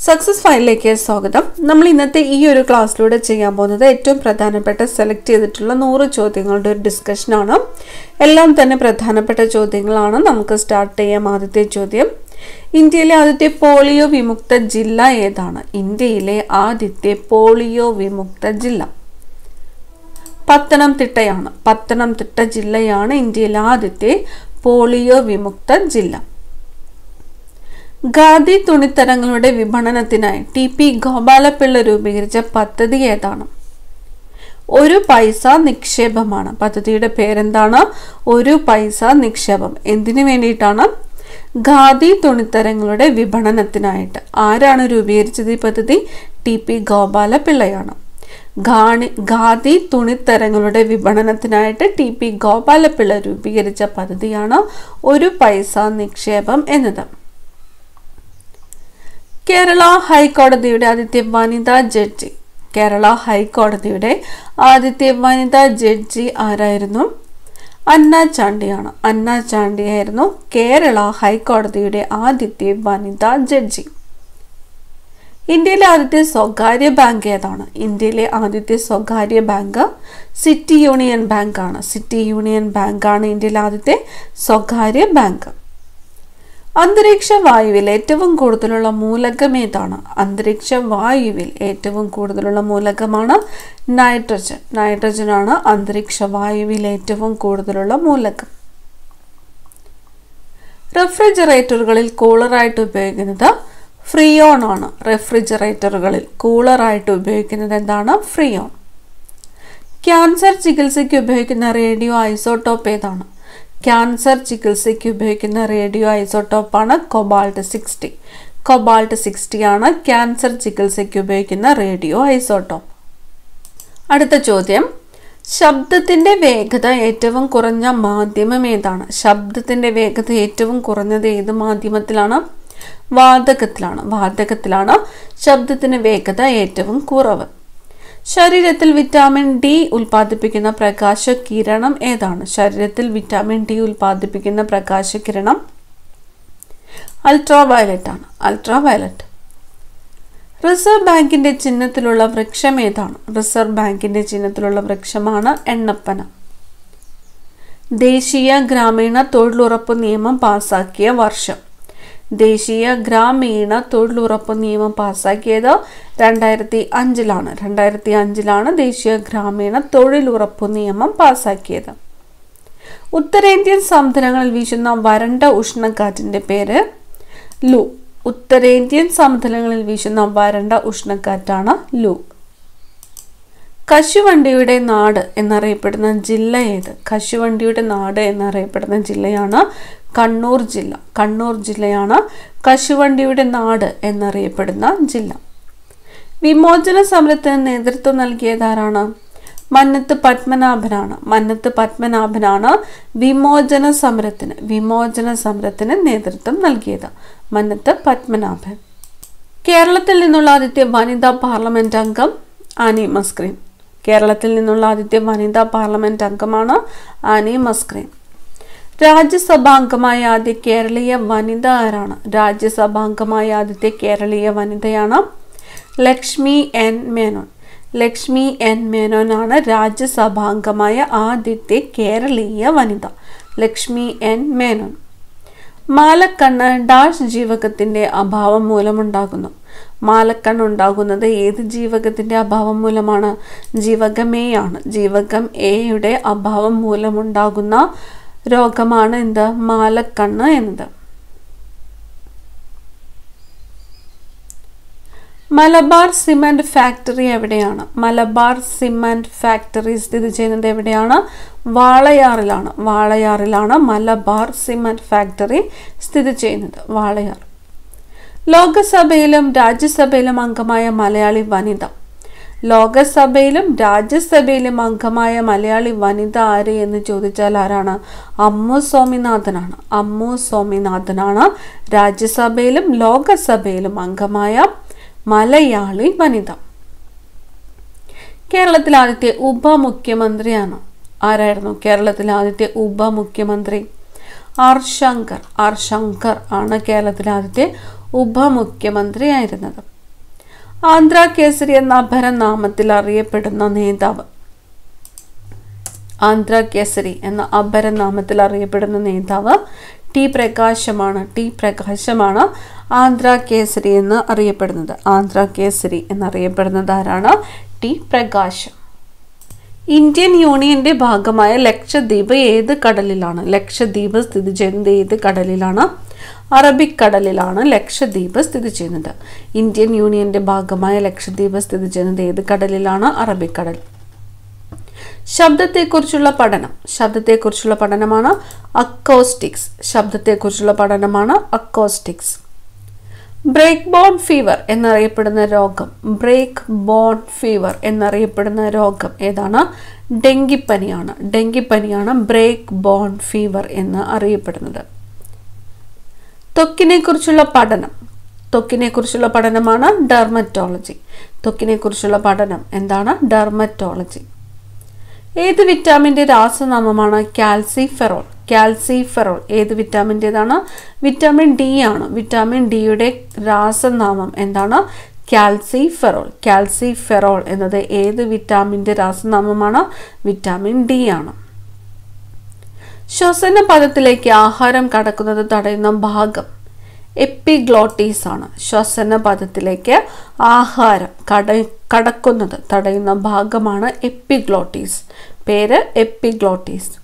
success ഫയലിലേക്ക് സ്വാഗതം നമ്മൾ ഇന്നത്തെ ഈ ഒരു ക്ലാസ്സിലൂടെ ചെയ്യാൻ പോകുന്നത് ഏറ്റവും പ്രധാനപ്പെട്ട സെലക്ട് ചെയ്തിട്ടുള്ള നൂറ് ചോദ്യങ്ങളുടെ ഒരു ഡിസ്കഷനാണ് എല്ലാം തന്നെ പ്രധാനപ്പെട്ട ചോദ്യങ്ങളാണ് നമുക്ക് സ്റ്റാർട്ട് ചെയ്യാം ആദ്യത്തെ ചോദ്യം ഇന്ത്യയിലെ ആദ്യത്തെ പോളിയോ വിമുക്ത ജില്ല ഏതാണ് ഇന്ത്യയിലെ ആദ്യത്തെ പോളിയോ വിമുക്ത ജില്ല പത്തനംതിട്ടയാണ് പത്തനംതിട്ട ജില്ലയാണ് ഇന്ത്യയിലെ ആദ്യത്തെ പോളിയോ വിമുക്ത ജില്ല ഖാദി തുണിത്തരങ്ങളുടെ വിപണനത്തിനായി ടി പി ഗോപാലപിള്ള രൂപീകരിച്ച പദ്ധതി ഏതാണ് ഒരു പൈസ നിക്ഷേപമാണ് പദ്ധതിയുടെ പേരെന്താണ് ഒരു പൈസ നിക്ഷേപം എന്തിനു വേണ്ടിയിട്ടാണ് ഖാദി തുണിത്തരങ്ങളുടെ വിപണനത്തിനായിട്ട് ആരാണ് രൂപീകരിച്ചത് ഈ പദ്ധതി ടി പി ഗോപാലപിള്ളയാണ് ഖാണി ഖാദി തുണിത്തരങ്ങളുടെ വിപണനത്തിനായിട്ട് ടി പി ഗോപാലപിള്ള രൂപീകരിച്ച പദ്ധതിയാണ് ഒരു പൈസ നിക്ഷേപം എന്നത് കേരള ഹൈക്കോടതിയുടെ ആദ്യത്തെ വനിതാ ജഡ്ജി കേരള ഹൈക്കോടതിയുടെ ആദ്യത്തെ വനിതാ ജഡ്ജി ആരായിരുന്നു അന്ന ചാണ്ടിയാണ് അന്ന ചാണ്ടിയായിരുന്നു കേരള ഹൈക്കോടതിയുടെ ആദ്യത്തെ വനിതാ ജഡ്ജി ഇന്ത്യയിലെ ആദ്യത്തെ സ്വകാര്യ ബാങ്ക് ഏതാണ് ഇന്ത്യയിലെ ആദ്യത്തെ സ്വകാര്യ ബാങ്ക് സിറ്റി യൂണിയൻ ബാങ്ക് ആണ് സിറ്റി യൂണിയൻ ബാങ്ക് ആണ് ഇന്ത്യയിലെ ആദ്യത്തെ സ്വകാര്യ ബാങ്ക് അന്തരീക്ഷ വായുവിൽ ഏറ്റവും കൂടുതലുള്ള മൂലകം ഏതാണ് അന്തരീക്ഷ വായുവിൽ ഏറ്റവും കൂടുതലുള്ള മൂലകമാണ് നൈട്രജൻ നൈട്രജൻ ആണ് അന്തരീക്ഷ വായുവിൽ ഏറ്റവും കൂടുതലുള്ള മൂലകം റെഫ്രിജറേറ്ററുകളിൽ കൂളറായിട്ട് ഉപയോഗിക്കുന്നത് ഫ്രിയോൺ ആണ് റെഫ്രിജറേറ്ററുകളിൽ കൂളറായിട്ട് ഉപയോഗിക്കുന്നത് എന്താണ് ഫ്രിയോൺ ക്യാൻസർ ചികിത്സയ്ക്ക് ഉപയോഗിക്കുന്ന റേഡിയോ ഐസോട്ടോപ്പ് ഏതാണ് ക്യാൻസർ ചികിത്സയ്ക്ക് ഉപയോഗിക്കുന്ന റേഡിയോ ഐസോട്ടോപ്പാണ് കൊബാൾട്ട് സിക്സ്റ്റി കൊബാൾട്ട് സിക്സ്റ്റി ആണ് ക്യാൻസർ ചികിത്സയ്ക്ക് ഉപയോഗിക്കുന്ന റേഡിയോ ഐസോട്ടോപ്പ് അടുത്ത ചോദ്യം ശബ്ദത്തിൻ്റെ വേഗത ഏറ്റവും കുറഞ്ഞ മാധ്യമം ഏതാണ് ശബ്ദത്തിൻ്റെ വേഗത ഏറ്റവും കുറഞ്ഞത് ഏത് മാധ്യമത്തിലാണ് വാതകത്തിലാണ് വാതകത്തിലാണ് ശബ്ദത്തിന് വേഗത ഏറ്റവും കുറവ് ശരീരത്തിൽ വിറ്റാമിൻ ഡി ഉൽപ്പാദിപ്പിക്കുന്ന പ്രകാശ കിരണം ഏതാണ് ശരീരത്തിൽ വിറ്റാമിൻ ഡി ഉൽപ്പാദിപ്പിക്കുന്ന പ്രകാശ കിരണം അൾട്രാ വയലറ്റ് ആണ് അൾട്രാ വയലറ്റ് റിസർവ് ബാങ്കിന്റെ ചിഹ്നത്തിലുള്ള വൃക്ഷം ഏതാണ് റിസർവ് ബാങ്കിന്റെ ചിഹ്നത്തിലുള്ള വൃക്ഷമാണ് എണ്ണപ്പന ദേശീയ ഗ്രാമീണ തൊഴിലുറപ്പ് നിയമം പാസാക്കിയ വർഷം ദേശീയ ഗ്രാമീണ തൊഴിലുറപ്പ് നിയമം പാസാക്കിയത് രണ്ടായിരത്തി അഞ്ചിലാണ് രണ്ടായിരത്തി അഞ്ചിലാണ് ദേശീയ ഗ്രാമീണ തൊഴിലുറപ്പ് നിയമം പാസാക്കിയത് ഉത്തരേന്ത്യൻ സമുദ്രങ്ങളിൽ വീശുന്ന വരണ്ട ഉഷ്ണക്കാറ്റിൻ്റെ പേര് ലു ഉത്തരേന്ത്യൻ സമതലങ്ങളിൽ വീശുന്ന വരണ്ട ഉഷ്ണക്കാറ്റാണ് ലു കശുവണ്ടിയുടെ നാട് എന്നറിയപ്പെടുന്ന ജില്ല ഏത് കശുവണ്ടിയുടെ നാട് എന്നറിയപ്പെടുന്ന ജില്ലയാണ് കണ്ണൂർ ജില്ല കണ്ണൂർ ജില്ലയാണ് കശുവണ്ടിയുടെ നാട് എന്നറിയപ്പെടുന്ന ജില്ല വിമോചന സമരത്തിന് നേതൃത്വം നൽകിയതാരാണ് മന്നത്ത് പത്മനാഭനാണ് മന്നത്ത് പത്മനാഭനാണ് വിമോചന സമരത്തിന് വിമോചന സമരത്തിന് നേതൃത്വം നൽകിയത് മന്നത്ത് പത്മനാഭൻ കേരളത്തിൽ നിന്നുള്ള ആദ്യത്തെ വനിതാ പാർലമെന്റ് അംഗം ആനി മസ്ക്രീൻ കേരളത്തിൽ നിന്നുള്ള ആദ്യത്തെ വനിതാ പാർലമെന്റ് അംഗമാണ് ആനി മസ്ക്രീൻ രാജ്യസഭാംഗമായ ആദ്യ കേരളീയ വനിത ആരാണ് രാജ്യസഭാംഗമായ ആദ്യത്തെ കേരളീയ വനിതയാണ് ലക്ഷ്മി എൻ മേനോൻ ലക്ഷ്മി എൻ മേനോനാണ് രാജ്യസഭാംഗമായ ആദ്യത്തെ കേരളീയ വനിത ലക്ഷ്മി എൻ മേനോൻ മാലക്കണ്ണ് ഡാഷ് ജീവകത്തിന്റെ അഭാവം മൂലമുണ്ടാകുന്നു മാലക്കണ്ണ് ഉണ്ടാകുന്നത് ഏത് ജീവകത്തിന്റെ അഭാവം മൂലമാണ് ജീവകം എ ആണ് ജീവകം എയുടെ അഭാവം മൂലമുണ്ടാകുന്ന രോഗമാണ് എന്ത് മാലക്കണ്ണ് എന്നത് മലബാർ സിമന്റ് ഫാക്ടറി എവിടെയാണ് മലബാർ സിമന്റ് ഫാക്ടറി സ്ഥിതി ചെയ്യുന്നത് എവിടെയാണ് വാളയാറിലാണ് വാളയാറിലാണ് മലബാർ സിമന്റ് ഫാക്ടറി സ്ഥിതി ചെയ്യുന്നത് വാളയാർ ലോകസഭയിലും രാജ്യസഭയിലും അംഗമായ മലയാളി വനിത ലോകസഭയിലും രാജ്യസഭയിലും അംഗമായ മലയാളി വനിത ആര് എന്ന് ചോദിച്ചാൽ ആരാണ് അമ്മു സ്വാമിനാഥനാണ് അമ്മു സ്വാമിനാഥനാണ് രാജ്യസഭയിലും ലോകസഭയിലും അംഗമായ മലയാളി വനിത കേരളത്തിലെ ആദ്യത്തെ ഉപമുഖ്യമന്ത്രിയാണ് ആരായിരുന്നു കേരളത്തിലെ ആദ്യത്തെ ഉപമുഖ്യമന്ത്രി ആർ ശങ്കർ ആർ ശങ്കർ ആണ് കേരളത്തിലെ ആദ്യത്തെ ഉപമുഖ്യമന്ത്രി ആയിരുന്നത് ആന്ധ്ര കേസരി എന്ന അപരനാമത്തിൽ അറിയപ്പെടുന്ന നേതാവ് ആന്ധ്ര കേസരി എന്ന അപരനാമത്തിൽ അറിയപ്പെടുന്ന നേതാവ് ടി പ്രകാശമാണ് ടി പ്രകാശമാണ് ആന്ധ്ര കേസരി എന്ന് അറിയപ്പെടുന്നത് ആന്ധ്ര കേസരി എന്നറിയപ്പെടുന്നത് ആരാണ് ടി പ്രകാശം ഇന്ത്യൻ യൂണിയന്റെ ഭാഗമായ ലക്ഷദ്വീപ് ഏത് കടലിലാണ് ലക്ഷദ്വീപ് സ്ഥിതി ചെയ്യുന്നത് ഏത് കടലിലാണ് അറബിക്കടലിലാണ് ലക്ഷദ്വീപ് സ്ഥിതി ചെയ്യുന്നത് ഇന്ത്യൻ യൂണിയന്റെ ഭാഗമായ ലക്ഷദ്വീപ് സ്ഥിതി ചെയ്യുന്നത് ഏത് കടലിലാണ് അറബിക്കടൽ ശബ്ദത്തെക്കുറിച്ചുള്ള പഠനം ശബ്ദത്തെക്കുറിച്ചുള്ള പഠനമാണ് അക്കോസ്റ്റിക്സ് ശബ്ദത്തെക്കുറിച്ചുള്ള പഠനമാണ് അക്കോസ്റ്റിക്സ് ബ്രേക്ക് ബോൺ ഫീവർ എന്നറിയപ്പെടുന്ന രോഗം ബ്രേക്ക് ബോൺ ഫീവർ എന്നറിയപ്പെടുന്ന രോഗം ഏതാണ് ഡെങ്കിപ്പനിയാണ് ഡെങ്കിപ്പനിയാണ് ബ്രേക്ക് ബോൺ ഫീവർ എന്ന് അറിയപ്പെടുന്നത് ത്വക്കിനെ കുറിച്ചുള്ള പഠനം ത്വക്കിനെ കുറിച്ചുള്ള പഠനമാണ് ഡെർമറ്റോളജി ത്വക്കിനെ കുറിച്ചുള്ള പഠനം എന്താണ് ഡെർമറ്റോളജി ഏത് വിറ്റാമിൻ്റെ രാസനാമമാണ് കാൽസിഫെറോൾ കാൽസിഫെറോൾ ഏത് വിറ്റാമിൻ്റെതാണ് വിറ്റാമിൻ ഡി ആണ് വിറ്റാമിൻ ഡിയുടെ രാസനാമം എന്താണ് കാൽസിഫെറോൾ കാൽസിഫെറോൾ എന്നത് ഏത് വിറ്റാമിൻ്റെ രാസനാമമാണ് വിറ്റാമിൻ ഡി ആണ് ശ്വസന പദത്തിലേക്ക് ആഹാരം കടക്കുന്നത് തടയുന്ന ഭാഗം എപ്പിഗ്ലോട്ടീസ് ആണ് ശ്വസന പദത്തിലേക്ക് ആഹാരം കട കടക്കുന്നത് തടയുന്ന ഭാഗമാണ് എപ്പിഗ്ലോട്ടീസ് പേര് എപ്പിഗ്ലോട്ടീസ്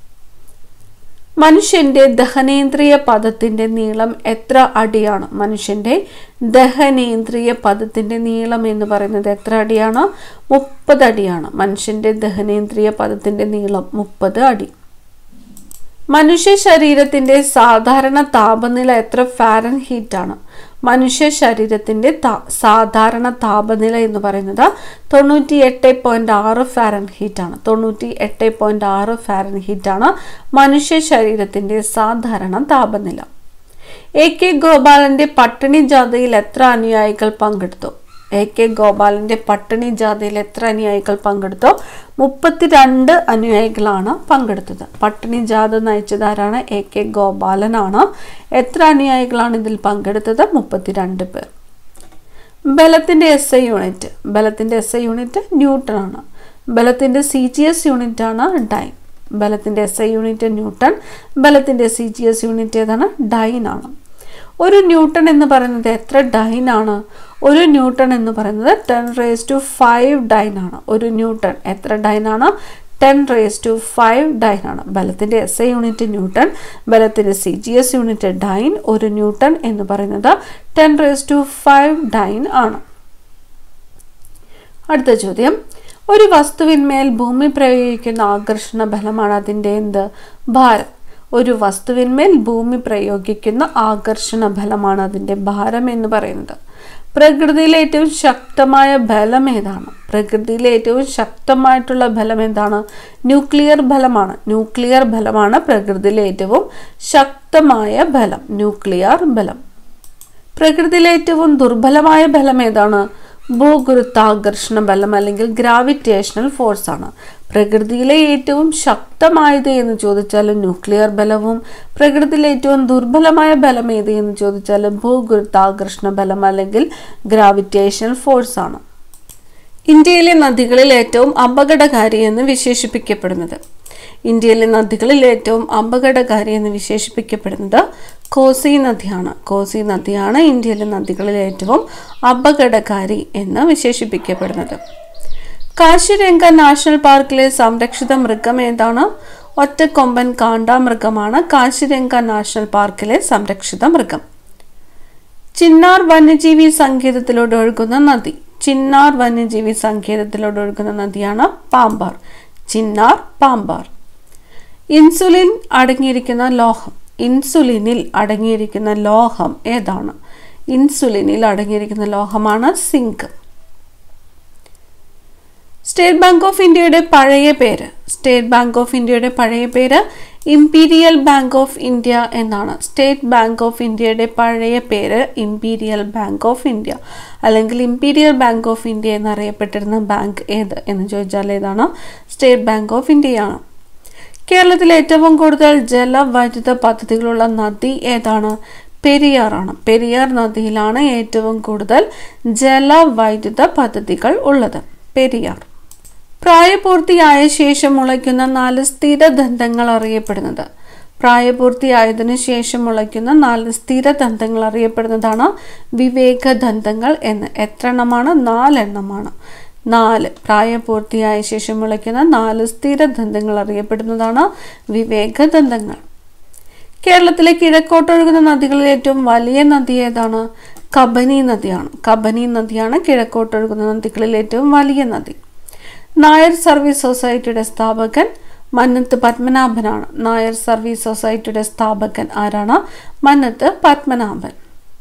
മനുഷ്യന്റെ ദഹനേന്ദ്രിയ പദത്തിന്റെ നീളം എത്ര അടിയാണ് മനുഷ്യന്റെ ദഹനേന്ദ്രിയ പദത്തിന്റെ നീളം എന്ന് പറയുന്നത് എത്ര അടിയാണ് മുപ്പത് അടിയാണ് മനുഷ്യന്റെ ദഹനേന്ദ്രിയ പദത്തിന്റെ നീളം മുപ്പത് അടി മനുഷ്യ ശരീരത്തിന്റെ സാധാരണ താപനില എത്ര ഫാരൻ ഹീറ്റ് ആണ് മനുഷ്യ ശരീരത്തിന്റെ സാധാരണ താപനില എന്ന് പറയുന്നത് തൊണ്ണൂറ്റി എട്ട് പോയിന്റ് ആറ് ഫാരൻ ഹീറ്റ് ആണ് തൊണ്ണൂറ്റി എട്ട് പോയിന്റ് ആറ് ഫാരൻ ഹീറ്റ് ആണ് മനുഷ്യ ശരീരത്തിന്റെ സാധാരണ താപനില എ കെ ഗോപാലന്റെ പട്ടിണി ജാഥയിൽ എത്ര അനുയായികൾ പങ്കെടുത്തു എ കെ ഗോപാലന്റെ പട്ടിണി ജാഥയിൽ എത്ര അനുയായികൾ പങ്കെടുത്തോ മുപ്പത്തിരണ്ട് അനുയായികളാണ് പങ്കെടുത്തത് പട്ടിണി ജാഥ നയിച്ചത് ആരാണ് എ കെ ഗോപാലനാണ് എത്ര അനുയായികളാണ് ഇതിൽ പങ്കെടുത്തത് മുപ്പത്തിരണ്ട് പേർ ബലത്തിന്റെ എസ് ഐ യൂണിറ്റ് ബലത്തിന്റെ എസ് ഐ യൂണിറ്റ് ന്യൂട്ടൺ ആണ് ബലത്തിന്റെ സി ജി എസ് യൂണിറ്റ് ആണ് ഡൈൻ ബലത്തിന്റെ എസ് ഐ യൂണിറ്റ് ന്യൂട്ടൺ ബലത്തിന്റെ സി ജി എസ് യൂണിറ്റ് ഏതാണ് ഡൈൻ ആണ് ഒരു ന്യൂട്ടൺ എന്ന് പറയുന്നത് എത്ര ഡൈൻ ആണ് ഒരു ന്യൂട്ടൺ എന്ന് പറയുന്നത് ten raise to five dyne ആണ് ഒരു ന്യൂട്ടൺ എത്ര ഡൈൻ ആണ് ten raise to five dyne ആണ് ബലത്തിൻ്റെ എസ് ഐ യൂണിറ്റ് ന്യൂട്ടൺ ബലത്തിൻ്റെ C G S unit dyne ഒരു ന്യൂട്ടൺ എന്ന് പറയുന്നത് ten raise to five dyne ആണ് അടുത്ത ചോദ്യം ഒരു വസ്തുവിന്മേൽ ഭൂമി പ്രയോഗിക്കുന്ന ആകർഷണ ബലമാണ് അതിൻ്റെ എന്ത് ഭാരം ഒരു വസ്തുവിന്മേൽ ഭൂമി പ്രയോഗിക്കുന്ന ആകർഷണ ബലമാണ് അതിൻ്റെ ഭാരം എന്ന് പറയുന്നത് പ്രകൃതിയിലെ ഏറ്റവും ശക്തമായ ബലം ഏതാണ് പ്രകൃതിയിലെ ഏറ്റവും ശക്തമായിട്ടുള്ള ബലം എന്താണ് ന്യൂക്ലിയർ ബലമാണ് ന്യൂക്ലിയർ ബലമാണ് പ്രകൃതിയിലെ ഏറ്റവും ശക്തമായ ബലം ന്യൂക്ലിയർ ബലം പ്രകൃതിയിലെ ഏറ്റവും ദുർബലമായ ബലം ഏതാണ് ഭൂഗുരുത്വാകർഷണ ബലം അല്ലെങ്കിൽ ഗ്രാവിറ്റേഷണൽ ഫോഴ്സ് ആണ് പ്രകൃതിയിലെ ഏറ്റവും ശക്തമായത് എന്ന് ചോദിച്ചാൽ ന്യൂക്ലിയർ ബലവും പ്രകൃതിയിലെ ഏറ്റവും ദുർബലമായ ബലം ഏത് എന്ന് ചോദിച്ചാൽ ഭൂഗുരുത്വാകർഷണ ബലം അല്ലെങ്കിൽ ഗ്രാവിറ്റേഷണൽ ഫോഴ്സ് ആണ് ഇന്ത്യയിലെ നദികളിൽ ഏറ്റവും അപകടകാരി എന്ന് വിശേഷിപ്പിക്കപ്പെടുന്നത് ഇന്ത്യയിലെ നദികളിൽ ഏറ്റവും അപകടകാരി എന്ന് വിശേഷിപ്പിക്കപ്പെടുന്നത് കോസി നദിയാണ് കോസി നദിയാണ് ഇന്ത്യയിലെ നദികളിൽ ഏറ്റവും അപകടകാരി എന്ന് വിശേഷിപ്പിക്കപ്പെടുന്നത് കാശിരംഗ നാഷണൽ പാർക്കിലെ സംരക്ഷിത മൃഗം ഏതാണ് ഒറ്റക്കൊമ്പൻ കാണ്ടാമൃഗമാണ് കാശിരംഗ നാഷണൽ പാർക്കിലെ സംരക്ഷിത മൃഗം ചിന്നാർ വന്യജീവി സങ്കേതത്തിലൂടെ ഒഴുകുന്ന നദി ചിന്നാർ വന്യജീവി സങ്കേതത്തിലൂടെ ഒഴുകുന്ന നദിയാണ് പാമ്പാർ ചിന്നാർ പാമ്പാർ ഇൻസുലിൻ അടങ്ങിയിരിക്കുന്ന ലോഹം ഇൻസുലിനിൽ അടങ്ങിയിരിക്കുന്ന ലോഹം ഏതാണ് ഇൻസുലിനിൽ അടങ്ങിയിരിക്കുന്ന ലോഹമാണ് സിങ്ക് സ്റ്റേറ്റ് ബാങ്ക് ഓഫ് ഇന്ത്യയുടെ പഴയ പേര് സ്റ്റേറ്റ് ബാങ്ക് ഓഫ് ഇന്ത്യയുടെ പഴയ പേര് ഇംപീരിയൽ ബാങ്ക് ഓഫ് ഇന്ത്യ എന്നാണ് സ്റ്റേറ്റ് ബാങ്ക് ഓഫ് ഇന്ത്യയുടെ പഴയ പേര് ഇംപീരിയൽ ബാങ്ക് ഓഫ് ഇന്ത്യ അല്ലെങ്കിൽ ഇംപീരിയൽ ബാങ്ക് ഓഫ് ഇന്ത്യ എന്നറിയപ്പെട്ടിരുന്ന ബാങ്ക് ഏത് എന്ന് ചോദിച്ചാൽ ഏതാണ് സ്റ്റേറ്റ് ബാങ്ക് ഓഫ് ഇന്ത്യയാണ് കേരളത്തിലെ ഏറ്റവും കൂടുതൽ ജലവൈദ്യുത പദ്ധതികളുള്ള നദി ഏതാണ് പെരിയാറാണ് പെരിയാർ നദിയിലാണ് ഏറ്റവും കൂടുതൽ ജലവൈദ്യുത പദ്ധതികൾ ഉള്ളത് പെരിയാർ പ്രായപൂർത്തിയായ ശേഷം മുളയ്ക്കുന്ന നാല് സ്ഥിരദന്തങ്ങൾ അറിയപ്പെടുന്നത് പ്രായപൂർത്തിയായതിനു ശേഷം മുളയ്ക്കുന്ന നാല് സ്ഥിരദന്തങ്ങൾ അറിയപ്പെടുന്നതാണ് വിവേകദന്തങ്ങൾ എന്ന് എത്ര എണ്ണമാണ് നാലെണ്ണമാണ് നാല് പ്രായപൂർത്തിയായ ശേഷം മുളയ്ക്കുന്ന നാല് സ്ഥിരദന്തങ്ങൾ അറിയപ്പെടുന്നതാണ് വിവേകദന്തങ്ങൾ കേരളത്തിലെ കിഴക്കോട്ടൊഴുകുന്ന നദികളിൽ ഏറ്റവും വലിയ നദി ഏതാണ് കബനി നദിയാണ് കബനി നദിയാണ് കിഴക്കോട്ടൊഴുകുന്ന നദികളിൽ ഏറ്റവും വലിയ നദി നായർ സർവീസ് സൊസൈറ്റിയുടെ സ്ഥാപകൻ മന്നത്ത് പത്മനാഭനാണ് നായർ സർവീസ് സൊസൈറ്റിയുടെ സ്ഥാപകൻ ആരാണ് മന്നത്ത് പത്മനാഭൻ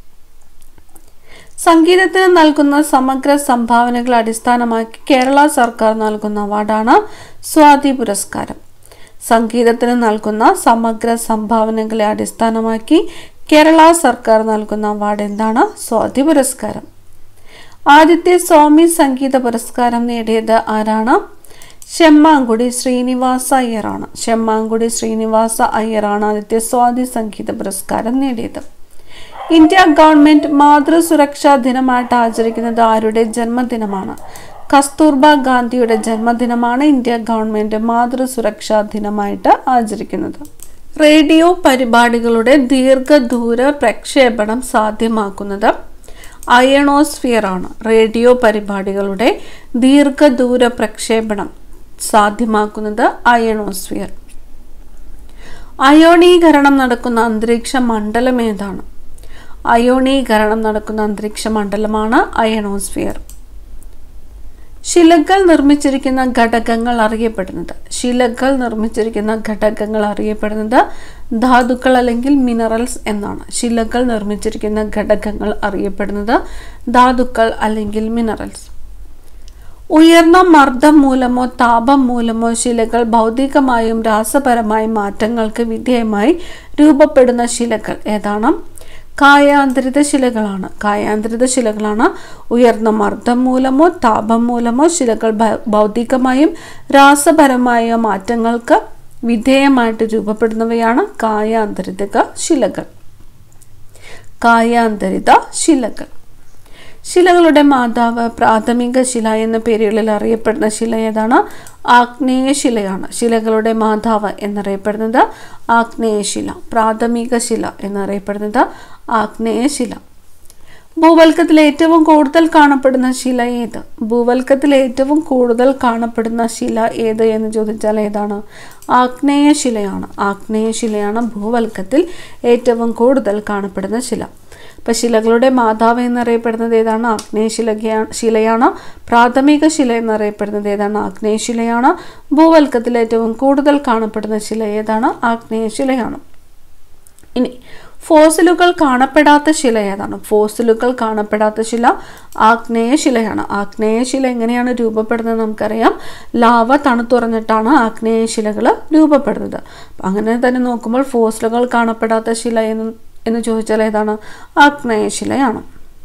സംഗീതത്തിന് നൽകുന്ന സമഗ്ര സംഭാവനകൾ അടിസ്ഥാനമാക്കി കേരള സർക്കാർ നൽകുന്ന അവാർഡാണ് സ്വാതി പുരസ്കാരം സംഗീതത്തിന് നൽകുന്ന സമഗ്ര സംഭാവനകളെ അടിസ്ഥാനമാക്കി കേരള സർക്കാർ നൽകുന്ന അവാർഡ് എന്താണ് സ്വാതി പുരസ്കാരം ആദ്യത്തെ സ്വാമി സംഗീത പുരസ്കാരം നേടിയത് ആരാണ് ചെമ്മാങ്കുടി ശ്രീനിവാസ അയ്യറാണ് ചെമ്മാങ്കുടി ശ്രീനിവാസ അയ്യറാണ് ആദ്യത്തെ സ്വാതി സംഗീത പുരസ്കാരം നേടിയത് ഇന്ത്യ ഗവൺമെന്റ് മാതൃസുരക്ഷാ ദിനമായിട്ട് ആചരിക്കുന്നത് ആരുടെ ജന്മദിനമാണ് കസ്തൂർബ ഗാന്ധിയുടെ ജന്മദിനമാണ് ഇന്ത്യ ഗവൺമെന്റ് മാതൃസുരക്ഷാ ദിനമായിട്ട് ആചരിക്കുന്നത് റേഡിയോ പരിപാടികളുടെ ദീർഘദൂര പ്രക്ഷേപണം സാധ്യമാക്കുന്നത് അയണോസ്ഫിയർ ആണ് റേഡിയോ പരിപാടികളുടെ ദീർഘദൂര പ്രക്ഷേപണം സാധ്യമാക്കുന്നത് അയണോസ്ഫിയർ അയോണീകരണം നടക്കുന്ന അന്തരീക്ഷ മണ്ഡലം ഏതാണ് അയോണീകരണം നടക്കുന്ന അന്തരീക്ഷ മണ്ഡലമാണ് അയണോസ്ഫിയർ ശിലകൾ നിർമ്മിച്ചിരിക്കുന്ന ഘടകങ്ങൾ അറിയപ്പെടുന്നത് ശിലകൾ നിർമ്മിച്ചിരിക്കുന്ന ഘടകങ്ങൾ അറിയപ്പെടുന്നത് ധാതുക്കൾ അല്ലെങ്കിൽ മിനറൽസ് എന്നാണ് ശിലകൾ നിർമ്മിച്ചിരിക്കുന്ന ഘടകങ്ങൾ അറിയപ്പെടുന്നത് ധാതുക്കൾ അല്ലെങ്കിൽ മിനറൽസ് ഉയർന്ന മർദ്ദം മൂലമോ താപം മൂലമോ ശിലകൾ ഭൗതികമായും രാസപരമായും മാറ്റങ്ങൾക്ക് വിധേയമായി രൂപപ്പെടുന്ന ശിലകൾ ഏതാണ് കായാന്തരിത ശിലകളാണ് കായാന്തരിത ശിലകളാണ് ഉയർന്ന മർദ്ദം മൂലമോ താപം മൂലമോ ശിലകൾ ഭൗതികമായും രാസപരമായ മാറ്റങ്ങൾക്ക് വിധേയമായിട്ട് രൂപപ്പെടുന്നവയാണ് കായാന്തരിത ശിലകൾ കായാന്തരിത ശിലകൾ ശിലകളുടെ മാതാവ് പ്രാഥമിക ശില എന്ന പേരുകളിൽ അറിയപ്പെടുന്ന ശില ഏതാണ് ആഗ്നേയ ശിലയാണ് ശിലകളുടെ മാതാവ് എന്നറിയപ്പെടുന്നത് ആഗ്നേയ ശില പ്രാഥമിക ശില എന്നറിയപ്പെടുന്നത് ആഗ്നേയ ശില ഭൂവൽക്കത്തിൽ ഏറ്റവും കൂടുതൽ കാണപ്പെടുന്ന ശില ഏത് ഭൂവൽക്കത്തിൽ ഏറ്റവും കൂടുതൽ കാണപ്പെടുന്ന ശില ഏത് എന്ന് ചോദിച്ചാൽ ഏതാണ് ആഗ്നേയ ശിലയാണ് ആഗ്നേയ ശിലയാണ് ഭൂവൽക്കത്തിൽ ഏറ്റവും കൂടുതൽ കാണപ്പെടുന്ന ശില അപ്പം ശിലകളുടെ മാതാവ് എന്നറിയപ്പെടുന്നത് ഏതാണ് ആഗ്നേയശിലയാണ് ശിലയാണ് പ്രാഥമിക ശില എന്നറിയപ്പെടുന്നത് ഏതാണ് ആഗ്നേയശിലയാണ് ഭൂവൽക്കത്തിൽ ഏറ്റവും കൂടുതൽ കാണപ്പെടുന്ന ശില ഏതാണ് ആഗ്നേയശിലയാണ് ഇനി ഫോസിലുകൾ കാണപ്പെടാത്ത ശില ഏതാണ് ഫോസിലുകൾ കാണപ്പെടാത്ത ശില ആഗ്നേയ ശിലയാണ് ആഗ്നേയ ശില എങ്ങനെയാണ് രൂപപ്പെടുന്നത് നമുക്കറിയാം ലാവ തണുത്തുറഞ്ഞിട്ടാണ് ആഗ്നേയ ശിലകൾ രൂപപ്പെടുന്നത് അങ്ങനെ തന്നെ നോക്കുമ്പോൾ ഫോസിലുകൾ കാണപ്പെടാത്ത ശില എന്ന് എന്ന് ചോദിച്ചാൽ ഏതാണ് ആഗ്നേയശിലയാണ്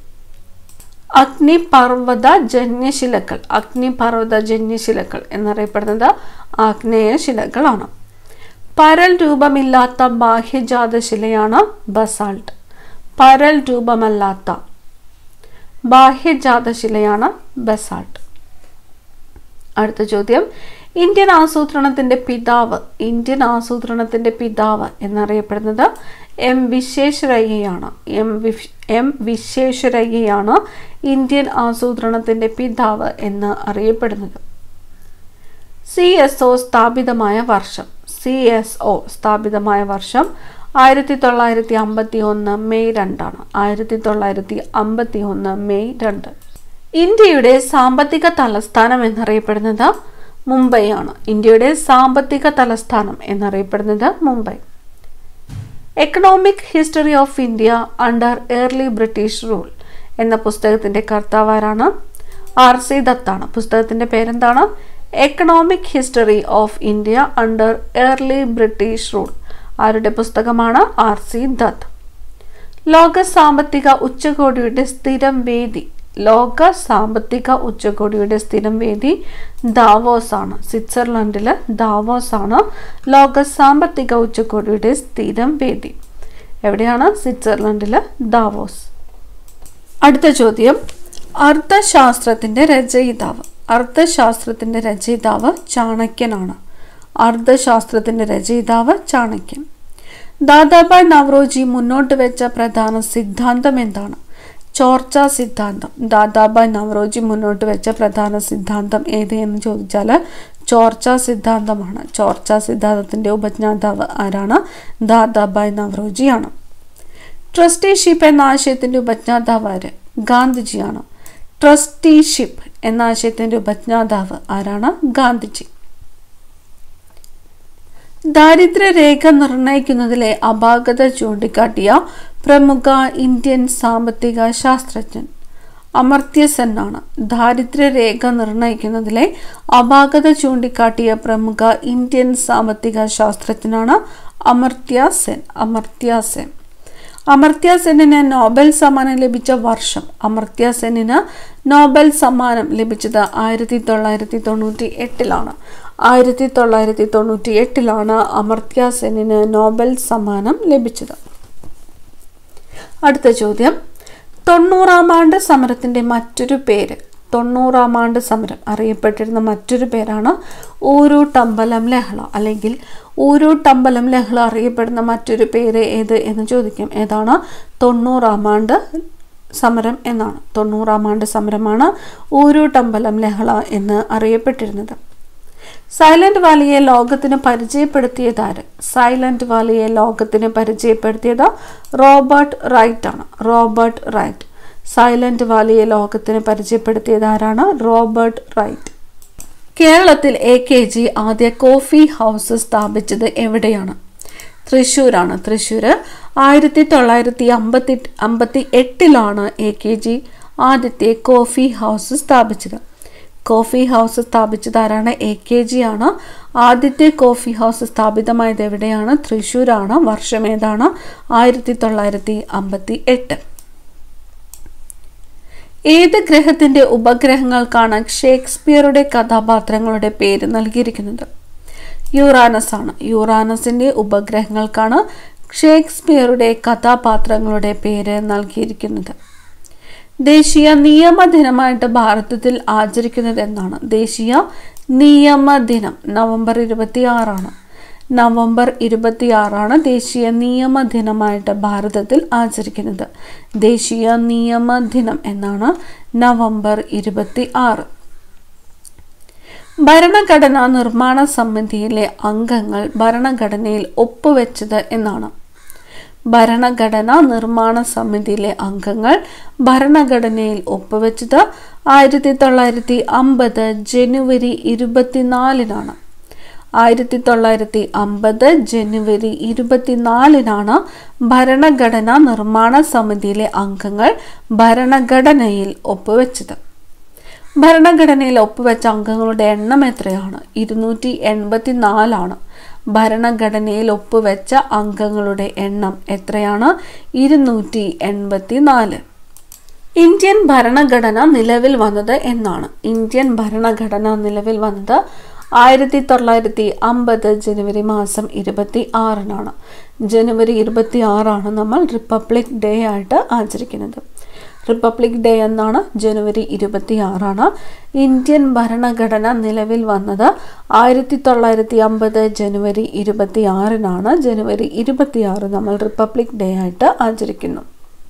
അഗ്നിപർവ്വത ജന്യശിലകൾ അഗ്നിപർവ്വത ജന്യശിലകൾ എന്നറിയപ്പെടുന്നത് ആഗ്നേയ ശിലകളാണ് പരൽ രൂപമില്ലാത്ത ബാഹ്യജാത ശിലയാണ് ബസാൾട്ട് പരൽ രൂപമല്ലാത്ത ബാഹ്യജാത ശിലയാണ് ബസാൾട്ട് അടുത്ത ചോദ്യം ഇന്ത്യൻ ആസൂത്രണത്തിന്റെ പിതാവ് ഇന്ത്യൻ ആസൂത്രണത്തിന്റെ പിതാവ് എന്നറിയപ്പെടുന്നത് എം വിശ്വേശ്വരയ്യയാണ് എം വിശ് എം വിശ്വേശ്വരയ്യയാണ് ഇന്ത്യൻ ആസൂത്രണത്തിന്റെ പിതാവ് എന്ന് അറിയപ്പെടുന്നത് സി എസ് ഒ സ്ഥാപിതമായ വർഷം സി എസ് ഒ സ്ഥാപിതമായ വർഷം ആയിരത്തി തൊള്ളായിരത്തി അമ്പത്തി ഒന്ന് മെയ് രണ്ടാണ് ആയിരത്തി തൊള്ളായിരത്തി അമ്പത്തി ഒന്ന് മെയ് രണ്ട് ഇന്ത്യയുടെ സാമ്പത്തിക തലസ്ഥാനം എന്നറിയപ്പെടുന്നത് മുംബൈ ആണ് ഇന്ത്യയുടെ സാമ്പത്തിക തലസ്ഥാനം എന്നറിയപ്പെടുന്നത് Mumbai economic history of India under early British rule എന്ന പുസ്തകത്തിന്റെ കർത്താവാരാണ് ആർ സി ദത്താണ് പുസ്തകത്തിന്റെ പേരെന്താണ് economic history of India under early British rule ആരുടെ പുസ്തകമാണ് ആർ സി ദത്ത് ലോക സാമ്പത്തിക ഉച്ചകോടിയുടെ സ്ഥിരം വേദി ലോക സാമ്പത്തിക ഉച്ചകോടിയുടെ സ്ഥിരം വേദി ദാവോസ് ആണ് സ്വിറ്റ്സർലൻഡില് ദാവോസ് ആണ് ലോക സാമ്പത്തിക ഉച്ചകോടിയുടെ സ്ഥിരം വേദി എവിടെയാണ് സ്വിറ്റ്സർലൻഡിലെ ദാവോസ് അടുത്ത ചോദ്യം അർത്ഥശാസ്ത്രത്തിന്റെ രചയിതാവ് അർത്ഥശാസ്ത്രത്തിന്റെ രചയിതാവ് ചാണക്യനാണ് അർത്ഥശാസ്ത്രത്തിന്റെ രചയിതാവ് ചാണക്യൻ ദാദാബായ് നവറോജി മുന്നോട്ട് വെച്ച പ്രധാന സിദ്ധാന്തം എന്താണ് ചോർച്ച സിദ്ധാന്തം ദാദാബായ് നവറോജി മുന്നോട്ട് വെച്ച പ്രധാന സിദ്ധാന്തം ഏത് എന്ന് ചോദിച്ചാൽ ചോർച്ച സിദ്ധാന്തമാണ് ചോർച്ച സിദ്ധാന്തത്തിന്റെ ഉപജ്ഞാതാവ് ആരാണ് ദാദാബായ് നവറോജിയാണ് ട്രസ്റ്റിഷിപ്പ് എന്ന ആശയത്തിന്റെ ഉപജ്ഞാതാവ് ആര് ഗാന്ധിജിയാണ് ട്രസ്റ്റിഷിപ്പ് എന്ന ആശയത്തിന്റെ ഉപജ്ഞാതാവ് ആരാണ് ഗാന്ധിജി ദാരിദ്ര്യരേഖ നിർണയിക്കുന്നതിലെ അപാകത ചൂണ്ടിക്കാട്ടിയ പ്രമുഖ ഇന്ത്യൻ സാമ്പത്തിക ശാസ്ത്രജ്ഞൻ അമർത്യ സെന്നാണ് ദാരിദ്ര്യരേഖ നിർണയിക്കുന്നതിലെ അപാകത ചൂണ്ടിക്കാട്ടിയ പ്രമുഖ ഇന്ത്യൻ സാമ്പത്തിക ശാസ്ത്രജ്ഞനാണ് അമർത്യ സെൻ അമർത്യ സെൻ അമർത്യ സെന്നിന് നോബൽ സമ്മാനം ലഭിച്ച വർഷം അമർത്യ സെന്നിന് നോബൽ സമ്മാനം ലഭിച്ചത് ആയിരത്തി തൊള്ളായിരത്തി തൊണ്ണൂറ്റി എട്ടിലാണ് ആയിരത്തി തൊള്ളായിരത്തി തൊണ്ണൂറ്റി എട്ടിലാണ് അമർത്യ സെന്നിന് നോബൽ സമ്മാനം ലഭിച്ചത് അടുത്ത ചോദ്യം തൊണ്ണൂറാം ആണ്ട് സമരത്തിന്റെ മറ്റൊരു പേര് തൊണ്ണൂറാം ആണ്ട് സമരം അറിയപ്പെട്ടിരുന്ന മറ്റൊരു പേരാണ് ഊരൂട്ടമ്പലം ലഹള അല്ലെങ്കിൽ ഊരൂട്ടമ്പലം ലഹള അറിയപ്പെടുന്ന മറ്റൊരു പേര് ഏത് എന്ന് ചോദിക്കും ഏതാണ് തൊണ്ണൂറാം ആണ്ട് സമരം എന്നാണ് തൊണ്ണൂറാം ആണ്ട് സമരമാണ് ഊരൂട്ടമ്പലം ലഹള എന്ന് അറിയപ്പെട്ടിരുന്നത് സൈലന്റ് വാലിയെ ലോകത്തിന് പരിചയപ്പെടുത്തിയതാര് സൈലന്റ് വാലിയെ ലോകത്തിന് പരിചയപ്പെടുത്തിയത് റോബർട്ട് റൈറ്റ് ആണ് റോബർട്ട് റൈറ്റ് സൈലന്റ് വാലിയെ ലോകത്തിന് പരിചയപ്പെടുത്തിയത് ആരാണ് റോബർട്ട് റൈറ്റ് കേരളത്തിൽ എ കെ ജി ആദ്യ കോഫി ഹൗസ് സ്ഥാപിച്ചത് എവിടെയാണ് തൃശ്ശൂരാണ് തൃശ്ശൂർ ആയിരത്തി തൊള്ളായിരത്തി അമ്പത്തി അമ്പത്തി എട്ടിലാണ് എ കെ ജി ആദ്യത്തെ കോഫി ഹൗസ് സ്ഥാപിച്ചത് കോഫി ഹൗസ് സ്ഥാപിച്ചത് ആരാണ് എ കെ ജി ആണ് ആദ്യത്തെ കോഫി ഹൗസ് സ്ഥാപിതമായത് എവിടെയാണ് തൃശ്ശൂരാണ് വർഷം ഏതാണ് ആയിരത്തി തൊള്ളായിരത്തി അമ്പത്തി എട്ട് ഏത് ഗ്രഹത്തിന്റെ ഉപഗ്രഹങ്ങൾക്കാണ് ഷേക്സ്പിയറുടെ കഥാപാത്രങ്ങളുടെ പേര് നൽകിയിരിക്കുന്നത് യുറാനസ് ആണ് യുറാനസിന്റെ ഉപഗ്രഹങ്ങൾക്കാണ് ഷേക്സ്പിയറുടെ കഥാപാത്രങ്ങളുടെ പേര് നൽകിയിരിക്കുന്നത് ദേശീയ നിയമദിനമായിട്ട് ഭാരതത്തിൽ ആചരിക്കുന്നത് എന്നാണ് ദേശീയ നിയമദിനം നവംബർ ഇരുപത്തി ആറാണ് നവംബർ ഇരുപത്തിയാറാണ് ദേശീയ നിയമദിനമായിട്ട് ഭാരതത്തിൽ ആചരിക്കുന്നത് ദേശീയ നിയമദിനം എന്നാണ് നവംബർ ഇരുപത്തി ആറ് ഭരണഘടനാ നിർമ്മാണ സമിതിയിലെ അംഗങ്ങൾ ഭരണഘടനയിൽ ഒപ്പുവെച്ചത് എന്നാണ് ഭരണഘടനാ നിർമ്മാണ സമിതിയിലെ അംഗങ്ങൾ ഭരണഘടനയിൽ ഒപ്പുവെച്ചത് ആയിരത്തി തൊള്ളായിരത്തി അമ്പത് ജനുവരി ഇരുപത്തിനാലിനാണ് ആയിരത്തി തൊള്ളായിരത്തി അമ്പത് ജനുവരി ഇരുപത്തിനാലിനാണ് ഭരണഘടനാ നിർമ്മാണ സമിതിയിലെ അംഗങ്ങൾ ഭരണഘടനയിൽ ഒപ്പുവെച്ചത് ഭരണഘടനയിൽ ഒപ്പുവെച്ച അംഗങ്ങളുടെ എണ്ണം എത്രയാണ് ഇരുന്നൂറ്റി എൺപത്തി നാലാണ് ഭരണഘടനയിൽ ഒപ്പുവെച്ച അംഗങ്ങളുടെ എണ്ണം എത്രയാണ് ഇരുന്നൂറ്റി എൺപത്തി നാല് ഇന്ത്യൻ ഭരണഘടന നിലവിൽ വന്നത് എന്നാണ് ഇന്ത്യൻ ഭരണഘടന നിലവിൽ വന്നത് ആയിരത്തി തൊള്ളായിരത്തി അമ്പത് ജനുവരി മാസം ഇരുപത്തി ആറിനാണ് ജനുവരി ഇരുപത്തി ആറാണ് നമ്മൾ റിപ്പബ്ലിക് ഡേ ആയിട്ട് ആചരിക്കുന്നത് റിപ്പബ്ലിക് ഡേ എന്നാണ് ജനുവരി ഇരുപത്തി ആറാണ് ഇന്ത്യൻ ഭരണഘടന നിലവിൽ വന്നത് ആയിരത്തി തൊള്ളായിരത്തി അമ്പത് ജനുവരി ഇരുപത്തി ആറിനാണ് ജനുവരി ഇരുപത്തി ആറ് നമ്മൾ റിപ്പബ്ലിക് ഡേ ആയിട്ട് ആചരിക്കുന്നു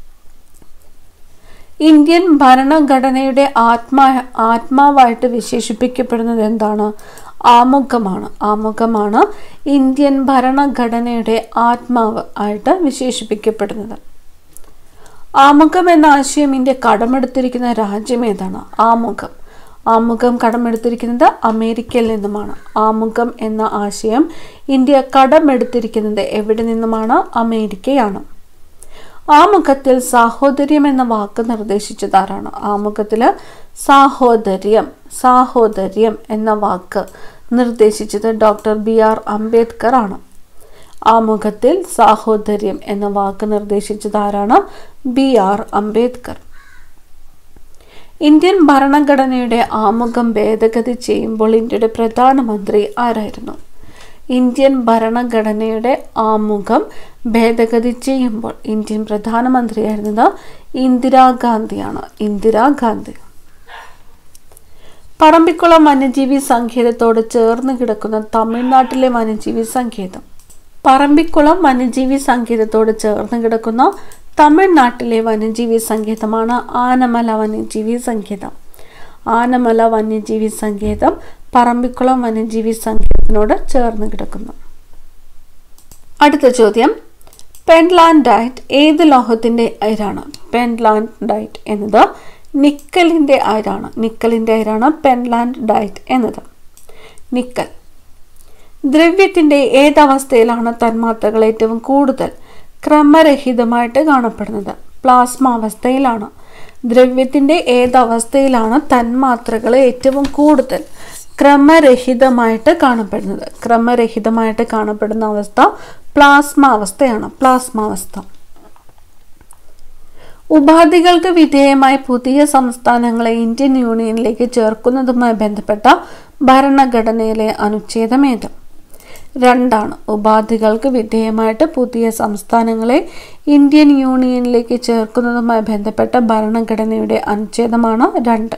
ഇന്ത്യൻ ഭരണഘടനയുടെ ആത്മാ ആത്മാവായിട്ട് വിശേഷിപ്പിക്കപ്പെടുന്നത് എന്താണ് ആമുഖമാണ് ആമുഖമാണ് ഇന്ത്യൻ ഭരണഘടനയുടെ ആത്മാവ് ആയിട്ട് വിശേഷിപ്പിക്കപ്പെടുന്നത് ആമുഖം എന്ന ആശയം ഇന്ത്യ കടമെടുത്തിരിക്കുന്ന രാജ്യം ഏതാണ് ആമുഖം ആമുഖം കടമെടുത്തിരിക്കുന്നത് അമേരിക്കയിൽ നിന്നുമാണ് ആമുഖം എന്ന ആശയം ഇന്ത്യ കടമെടുത്തിരിക്കുന്നത് എവിടെ നിന്നുമാണ് അമേരിക്കയാണ് ആമുഖത്തിൽ സാഹോദര്യം എന്ന വാക്ക് നിർദ്ദേശിച്ചത് ആരാണ് ആമുഖത്തിൽ സാഹോദര്യം സാഹോദര്യം എന്ന വാക്ക് നിർദ്ദേശിച്ചത് ഡോക്ടർ ബി ആർ അംബേദ്കർ ആണ് ആമുഖത്തിൽ സാഹോദര്യം എന്ന വാക്ക് നിർദ്ദേശിച്ചത് ആരാണ് ബി ആർ അംബേദ്കർ ഇന്ത്യൻ ഭരണഘടനയുടെ ആമുഖം ഭേദഗതി ചെയ്യുമ്പോൾ ഇന്ത്യയുടെ പ്രധാനമന്ത്രി ആരായിരുന്നു ഇന്ത്യൻ ഭരണഘടനയുടെ ആമുഖം ഭേദഗതി ചെയ്യുമ്പോൾ ഇന്ത്യൻ പ്രധാനമന്ത്രിയായിരുന്നത് ഇന്ദിരാഗാന്ധിയാണ് ഇന്ദിരാഗാന്ധി പറമ്പിക്കുളം വന്യജീവി സങ്കേതത്തോട് ചേർന്ന് കിടക്കുന്ന തമിഴ്നാട്ടിലെ വന്യജീവി സങ്കേതം പറമ്പിക്കുളം വന്യജീവി സങ്കേതത്തോട് ചേർന്ന് കിടക്കുന്ന തമിഴ്നാട്ടിലെ വന്യജീവി സങ്കേതമാണ് ആനമല വന്യജീവി സങ്കേതം ആനമല വന്യജീവി സങ്കേതം പറമ്പിക്കുളം വന്യജീവി സങ്കേതത്തിനോട് ചേർന്ന് കിടക്കുന്നു അടുത്ത ചോദ്യം പെൻലാൻഡൈറ്റ് ഏത് ലോഹത്തിന്റെ അയിരാണ് പെൻലാൻഡൈറ്റ് എന്നത് നിക്കലിന്റെ അയിരാണ് നിക്കലിന്റെ അയിരാണ് പെൻലാൻഡൈറ്റ് എന്നത് നിക്കൽ ദ്രവ്യത്തിന്റെ ഏതവസ്ഥയിലാണ് തന്മാത്രകൾ ഏറ്റവും കൂടുതൽ ക്രമരഹിതമായിട്ട് കാണപ്പെടുന്നത് പ്ലാസ്മ അവസ്ഥയിലാണ് ദ്രവ്യത്തിന്റെ ഏതവസ്ഥയിലാണ് തന്മാത്രകൾ ഏറ്റവും കൂടുതൽ ക്രമരഹിതമായിട്ട് കാണപ്പെടുന്നത് ക്രമരഹിതമായിട്ട് കാണപ്പെടുന്ന അവസ്ഥ പ്ലാസ്മ അവസ്ഥയാണ് പ്ലാസ്മ അവസ്ഥ ഉപാധികൾക്ക് വിധേയമായി പുതിയ സംസ്ഥാനങ്ങളെ ഇന്ത്യൻ യൂണിയനിലേക്ക് ചേർക്കുന്നതുമായി ബന്ധപ്പെട്ട ഭരണഘടനയിലെ അനുച്ഛേദം ഏത് രണ്ടാണ് ഉപാധികൾക്ക് വിധേയമായിട്ട് പുതിയ സംസ്ഥാനങ്ങളെ ഇന്ത്യൻ യൂണിയനിലേക്ക് ചേർക്കുന്നതുമായി ബന്ധപ്പെട്ട ഭരണഘടനയുടെ അനുച്ഛേദമാണ് രണ്ട്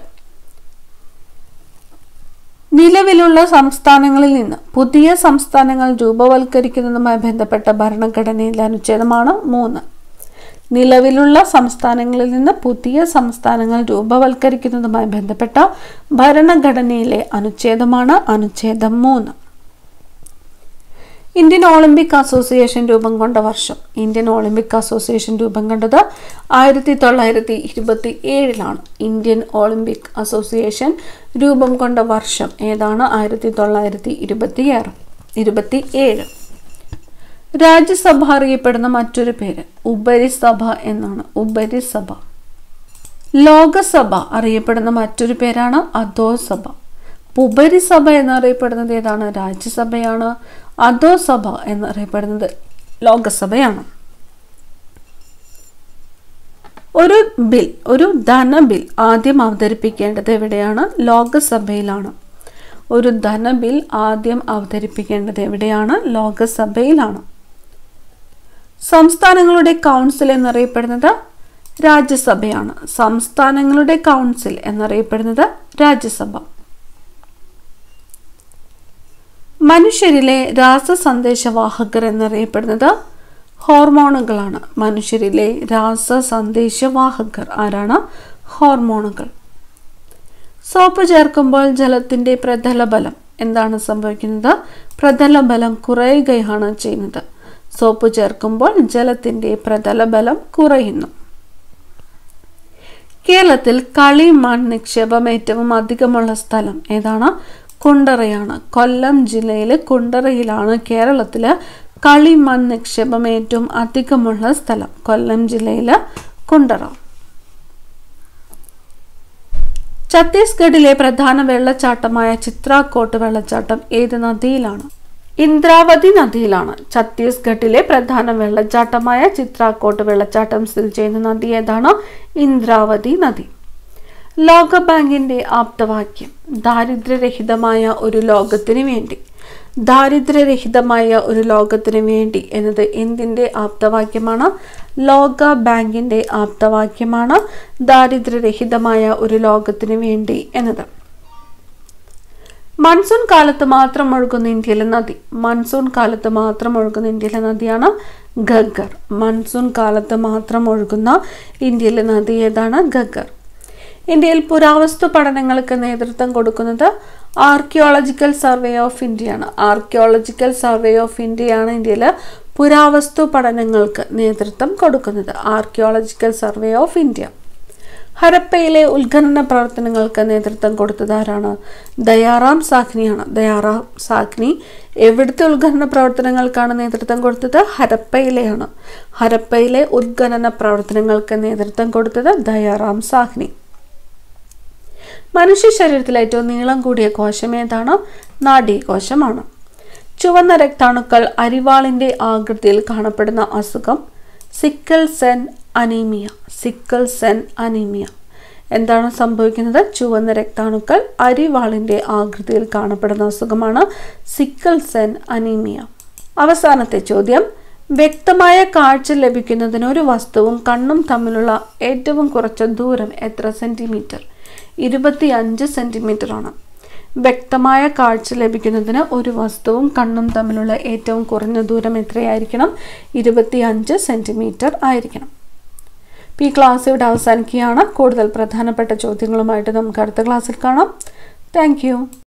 നിലവിലുള്ള സംസ്ഥാനങ്ങളിൽ നിന്ന് പുതിയ സംസ്ഥാനങ്ങൾ രൂപവൽക്കരിക്കുന്നതുമായി ബന്ധപ്പെട്ട ഭരണഘടനയിലെ അനുച്ഛേദമാണ് മൂന്ന് നിലവിലുള്ള സംസ്ഥാനങ്ങളിൽ നിന്ന് പുതിയ സംസ്ഥാനങ്ങൾ രൂപവൽക്കരിക്കുന്നതുമായി ബന്ധപ്പെട്ട ഭരണഘടനയിലെ അനുച്ഛേദമാണ് അനുച്ഛേദം മൂന്ന് ഇന്ത്യൻ ഒളിമ്പിക് അസോസിയേഷൻ രൂപം കൊണ്ട വർഷം ഇന്ത്യൻ ഒളിമ്പിക് അസോസിയേഷൻ രൂപം കൊണ്ടത് ആയിരത്തി തൊള്ളായിരത്തി ഇരുപത്തി ഏഴിലാണ് ഇന്ത്യൻ ഒളിമ്പിക് അസോസിയേഷൻ രൂപം കൊണ്ട വർഷം ഏതാണ് ആയിരത്തി തൊള്ളായിരത്തി ഇരുപത്തി ആറ് ഇരുപത്തി ഏഴ് രാജ്യസഭ അറിയപ്പെടുന്ന മറ്റൊരു പേര് ഉപരിസഭ എന്നാണ് ഉപരിസഭ ലോകസഭ അറിയപ്പെടുന്ന മറ്റൊരു പേരാണ് അധോസഭ ഉപരിസഭ എന്നറിയപ്പെടുന്നത് ഏതാണ് രാജ്യസഭയാണ് അധോസഭ എന്നറിയപ്പെടുന്നത് ലോകസഭയാണ് ഒരു ബിൽ ഒരു ധനബിൽ ആദ്യം അവതരിപ്പിക്കേണ്ടത് എവിടെയാണ് ലോകസഭയിലാണ് ഒരു ധനബിൽ ആദ്യം അവതരിപ്പിക്കേണ്ടത് എവിടെയാണ് ലോകസഭയിലാണ് സംസ്ഥാനങ്ങളുടെ കൗൺസിൽ എന്നറിയപ്പെടുന്നത് രാജ്യസഭയാണ് സംസ്ഥാനങ്ങളുടെ കൗൺസിൽ എന്നറിയപ്പെടുന്നത് രാജ്യസഭ മനുഷ്യരിലെ രാസസന്ദേശവാഹകർ എന്നറിയപ്പെടുന്നത് ഹോർമോണുകളാണ് മനുഷ്യരിലെ രാസസന്ദേശവാഹകർ ആരാണ് ഹോർമോണുകൾ സോപ്പ് ചേർക്കുമ്പോൾ ജലത്തിൻ്റെ പ്രതലബലം എന്താണ് സംഭവിക്കുന്നത് പ്രതലബലം കുറയുകയാണ് ചെയ്യുന്നത് സോപ്പ് ചേർക്കുമ്പോൾ ജലത്തിൻ്റെ പ്രതലബലം കുറയുന്നു കേരളത്തിൽ കളിമൺ നിക്ഷേപം ഏറ്റവും അധികമുള്ള സ്ഥലം ഏതാണ് കുണ്ടറയാണ് കൊല്ലം ജില്ലയിലെ കുണ്ടറയിലാണ് കേരളത്തിൽ കളിമൺ നിക്ഷേപം ഏറ്റവും അധികമുള്ള സ്ഥലം കൊല്ലം ജില്ലയിലെ കുണ്ടറ ഛത്തീസ്ഗഡിലെ പ്രധാന വെള്ളച്ചാട്ടമായ ചിത്രാക്കോട്ട് വെള്ളച്ചാട്ടം ഏത് നദിയിലാണ് ഇന്ദ്രാവതി നദിയിലാണ് ഛത്തീസ്ഗഡിലെ പ്രധാന വെള്ളച്ചാട്ടമായ ചിത്രാക്കോട്ട് വെള്ളച്ചാട്ടം സ്ഥിതി ചെയ്യുന്ന നദി ഏതാണ് ഇന്ദ്രാവതി നദി ലോകബാങ്കിന്റെ ആപ്തവാക്യം ദാരിദ്ര്യരഹിതമായ ഒരു ലോകത്തിന് വേണ്ടി ദാരിദ്ര്യരഹിതമായ ഒരു ലോകത്തിന് വേണ്ടി എന്നത് എന്തിൻ്റെ ആപ്തവാക്യമാണ് ലോക ബാങ്കിന്റെ ആപ്തവാക്യമാണ് ദാരിദ്ര്യരഹിതമായ ഒരു ലോകത്തിന് വേണ്ടി എന്നത് മൺസൂൺ കാലത്ത് മാത്രം ഒഴുകുന്ന ഇന്ത്യയിലെ നദി മൺസൂൺ കാലത്ത് മാത്രം ഒഴുകുന്ന ഇന്ത്യയിലെ നദിയാണ് ഗഗ്ഗർ മൺസൂൺ കാലത്ത് മാത്രം ഒഴുകുന്ന ഇന്ത്യയിലെ നദി ഏതാണ് ഗഗ്ഗർ ഇന്ത്യയിൽ പുരാവസ്തു പഠനങ്ങൾക്ക് നേതൃത്വം കൊടുക്കുന്നത് ആർക്കിയോളജിക്കൽ സർവേ ഓഫ് ഇന്ത്യയാണ് ആർക്കിയോളജിക്കൽ സർവേ ഓഫ് ഇന്ത്യയാണ് ഇന്ത്യയിൽ പുരാവസ്തു പഠനങ്ങൾക്ക് നേതൃത്വം കൊടുക്കുന്നത് ആർക്കിയോളജിക്കൽ സർവേ ഓഫ് ഇന്ത്യ ഹരപ്പയിലെ ഉത്ഖനന പ്രവർത്തനങ്ങൾക്ക് നേതൃത്വം കൊടുത്തത് ആരാണ് ദയാറാം സാഖ്നിയാണ് ദയാറാം സാഖ്നി എവിടുത്തെ ഉത്ഖനന പ്രവർത്തനങ്ങൾക്കാണ് നേതൃത്വം കൊടുത്തത് ഹരപ്പയിലെയാണ് ഹരപ്പയിലെ ഉത്ഖനന പ്രവർത്തനങ്ങൾക്ക് നേതൃത്വം കൊടുത്തത് ദയാറാം സാഖ്നി മനുഷ്യ ശരീരത്തിൽ ഏറ്റവും നീളം കൂടിയ കോശം ഏതാണ് നാഡീകോശമാണ് ചുവന്ന രക്താണുക്കൾ അരിവാളിന്റെ ആകൃതിയിൽ കാണപ്പെടുന്ന അസുഖം sickle cell anaemia sickle cell anaemia എന്താണ് സംഭവിക്കുന്നത് ചുവന്ന രക്താണുക്കൾ അരിവാളിൻ്റെ ആകൃതിയിൽ കാണപ്പെടുന്ന അസുഖമാണ് സിക്കൽ സെൻ അനീമിയ അവസാനത്തെ ചോദ്യം വ്യക്തമായ കാഴ്ച ലഭിക്കുന്നതിന് ഒരു വസ്തുവും കണ്ണും തമ്മിലുള്ള ഏറ്റവും കുറച്ച ദൂരം എത്ര സെൻറ്റിമീറ്റർ ഇരുപത്തി അഞ്ച് സെൻറ്റിമീറ്റർ ആണ് വ്യക്തമായ കാഴ്ച ലഭിക്കുന്നതിന് ഒരു വസ്തുവും കണ്ണും തമ്മിലുള്ള ഏറ്റവും കുറഞ്ഞ ദൂരം എത്രയായിരിക്കണം ഇരുപത്തി അഞ്ച് സെൻറ്റിമീറ്റർ ആയിരിക്കണം ഈ ക്ലാസ് ഇവിടെ അവസാനിക്കുകയാണ് കൂടുതൽ പ്രധാനപ്പെട്ട ചോദ്യങ്ങളുമായിട്ട് നമുക്ക് അടുത്ത ക്ലാസ്സിൽ കാണാം താങ്ക്